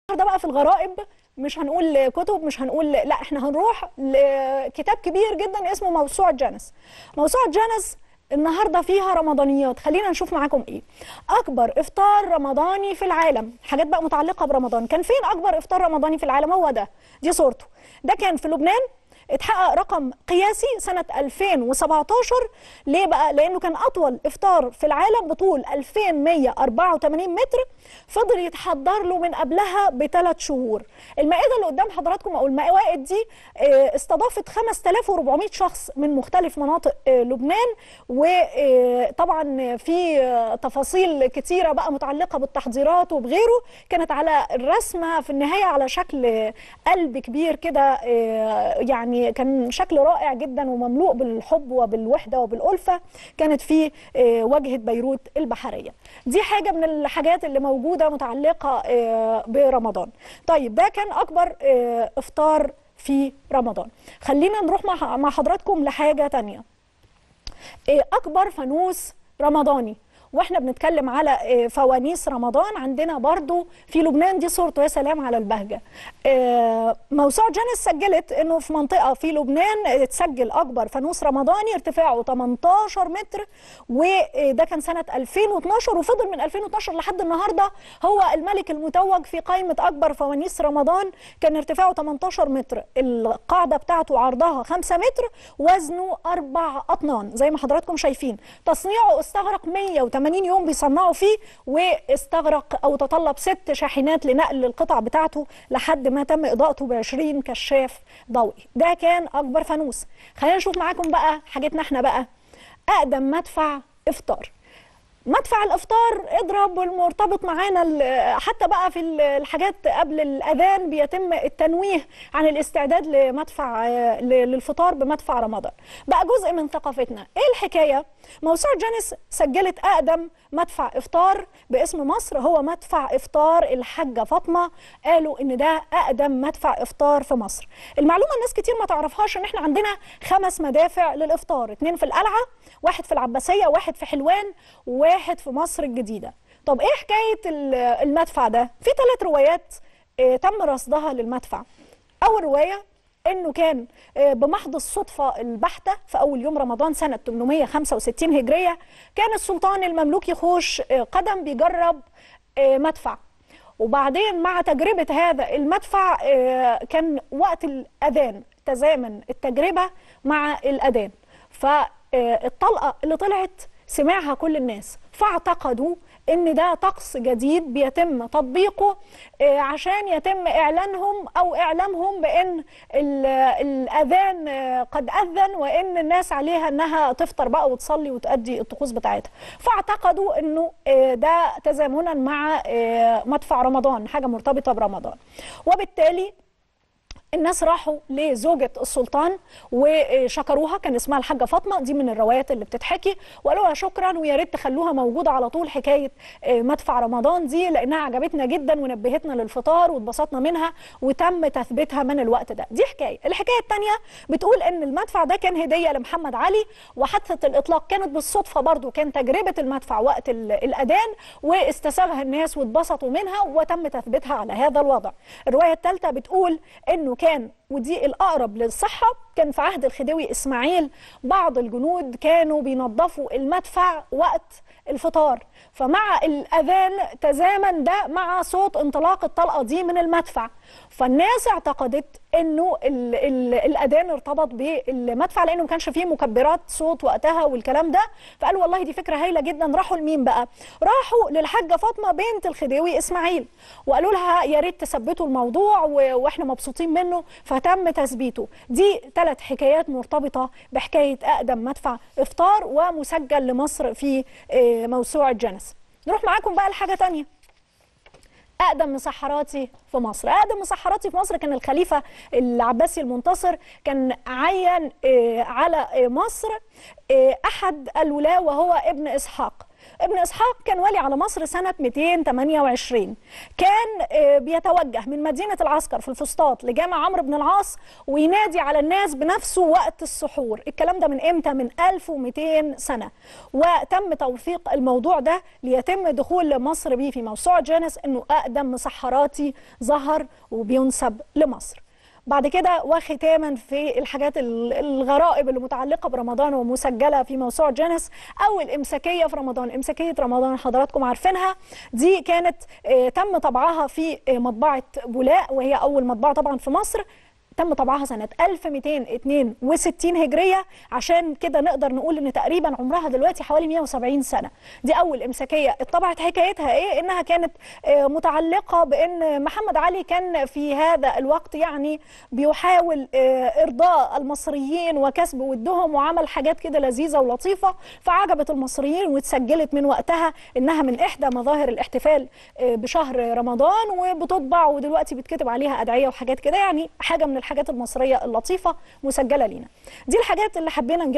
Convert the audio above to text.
النهارده بقى في الغرائب مش هنقول كتب مش هنقول لا احنا هنروح لكتاب كبير جدا اسمه موسوعة جانس موسوعة جانس النهارده فيها رمضانيات خلينا نشوف معاكم ايه اكبر افطار رمضاني في العالم حاجات بقى متعلقه برمضان كان فين اكبر افطار رمضاني في العالم هو ده دي صورته ده كان في لبنان اتحقق رقم قياسي سنة 2017 ليه بقى؟ لأنه كان أطول إفطار في العالم بطول 2184 متر فضل يتحضر له من قبلها بثلاث شهور المائدة اللي قدام حضراتكم أو المائد دي اه استضافت 5400 شخص من مختلف مناطق اه لبنان وطبعا في تفاصيل كتيرة بقى متعلقة بالتحضيرات وبغيره كانت على الرسمة في النهاية على شكل قلب كبير كده اه يعني يعني كان شكل رائع جدا ومملوء بالحب وبالوحده وبالالفه كانت في واجهه بيروت البحريه دي حاجه من الحاجات اللي موجوده متعلقه برمضان طيب ده كان اكبر افطار في رمضان خلينا نروح مع حضراتكم لحاجه تانية اكبر فانوس رمضاني واحنا بنتكلم على فوانيس رمضان عندنا برضو في لبنان دي صورته يا سلام على البهجه موسوعه جانس سجلت انه في منطقه في لبنان اتسجل اكبر فانوس رمضاني ارتفاعه 18 متر وده كان سنه 2012 وفضل من 2012 لحد النهارده هو الملك المتوج في قائمه اكبر فوانيس رمضان كان ارتفاعه 18 متر القاعده بتاعته عرضها 5 متر وزنه 4 اطنان زي ما حضراتكم شايفين تصنيعه استغرق 180 80 يوم بيصنعوا فيه واستغرق او تطلب ست شاحنات لنقل القطع بتاعته لحد ما تم اضاءته ب 20 كشاف ضوئي ده كان اكبر فانوس خلينا نشوف معاكم بقى حاجتنا احنا بقى اقدم مدفع افطار مدفع الافطار اضرب المرتبط معانا حتى بقى في الحاجات قبل الاذان بيتم التنويه عن الاستعداد لمدفع للفطار بمدفع رمضان بقى جزء من ثقافتنا ايه الحكايه موسوعه جانس سجلت اقدم مدفع افطار باسم مصر هو مدفع افطار الحاجه فاطمه قالوا ان ده اقدم مدفع افطار في مصر المعلومه الناس كتير ما تعرفهاش ان احنا عندنا خمس مدافع للافطار اتنين في القلعه واحد في العباسيه واحد في حلوان واحد في مصر الجديده طب ايه حكايه المدفع ده في ثلاث روايات تم رصدها للمدفع اول روايه انه كان بمحض الصدفه البحته في اول يوم رمضان سنه 865 هجريه كان السلطان المملوكي خوش قدم بيجرب مدفع وبعدين مع تجربه هذا المدفع كان وقت الاذان تزامن التجربه مع الاذان فالطلقه اللي طلعت سمعها كل الناس فاعتقدوا ان ده طقس جديد بيتم تطبيقه عشان يتم اعلانهم او اعلامهم بان الاذان قد اذن وان الناس عليها انها تفطر بقى وتصلي وتؤدي الطقوس بتاعتها فاعتقدوا انه ده تزامنا مع مدفع رمضان حاجه مرتبطه برمضان وبالتالي الناس راحوا لزوجة السلطان وشكروها كان اسمها الحاجة فاطمة دي من الروايات اللي بتتحكي وقالوا لها شكرا ويا ريت تخلوها موجودة على طول حكاية مدفع رمضان دي لأنها عجبتنا جدا ونبهتنا للفطار واتبسطنا منها وتم تثبيتها من الوقت ده دي حكاية الحكاية الثانية بتقول ان المدفع ده كان هدية لمحمد علي وحادثة الإطلاق كانت بالصدفة برضو كان تجربة المدفع وقت الأذان واستساغها الناس واتبسطوا منها وتم تثبيتها على هذا الوضع الرواية الثالثة بتقول انه كان ودي الأقرب للصحة كان في عهد الخديوي إسماعيل بعض الجنود كانوا بينظفوا المدفع وقت الفطار فمع الأذان تزامن ده مع صوت انطلاق الطلقة دي من المدفع فالناس اعتقدت انه ال ال الاذان ارتبط بالمدفع لانه ما كانش فيه مكبرات صوت وقتها والكلام ده فقالوا والله دي فكره هايله جدا راحوا لمين بقى راحوا للحاجه فاطمه بنت الخديوي اسماعيل وقالوا لها يا ريت تثبتوا الموضوع واحنا مبسوطين منه فتم تثبيته دي ثلاث حكايات مرتبطه بحكايه اقدم مدفع افطار ومسجل لمصر في موسوعه جنس نروح معاكم بقى لحاجه ثانيه اقدم مسحراتي في مصر اقدم مسحراتي في مصر كان الخليفه العباسي المنتصر كان عين على مصر احد الولاه وهو ابن اسحاق ابن اسحاق كان والي على مصر سنه 228 كان آه، بيتوجه من مدينه العسكر في الفسطاط لجامع عمرو بن العاص وينادي على الناس بنفسه وقت السحور الكلام ده من امتى من 1200 سنه وتم توثيق الموضوع ده ليتم دخول مصر بيه في موسوعه جانس انه اقدم مسحراتي ظهر وبينسب لمصر بعد كده وختاما في الحاجات ال- الغرائب اللي متعلقه برمضان ومسجله في موسوعه جانس او الامساكيه في رمضان امساكيه رمضان حضراتكم عارفينها دي كانت آه، تم طبعها في آه، مطبعه بولاق وهي اول مطبعه طبعا في مصر تم طبعها سنة 1262 هجرية عشان كده نقدر نقول ان تقريبا عمرها دلوقتي حوالي 170 سنة دي اول امساكية اتطبعت حكايتها ايه انها كانت آه، متعلقة بان محمد علي كان في هذا الوقت يعني بيحاول آه، ارضاء المصريين وكسب ودهم وعمل حاجات كده لذيذة ولطيفة فعجبت المصريين واتسجلت من وقتها انها من احدى مظاهر الاحتفال آه، بشهر رمضان وبتطبع ودلوقتي بيتكتب عليها ادعية وحاجات كده يعني حاجة من الحاجات المصرية اللطيفة مسجلة لينا دي الحاجات اللي حبينا نجيب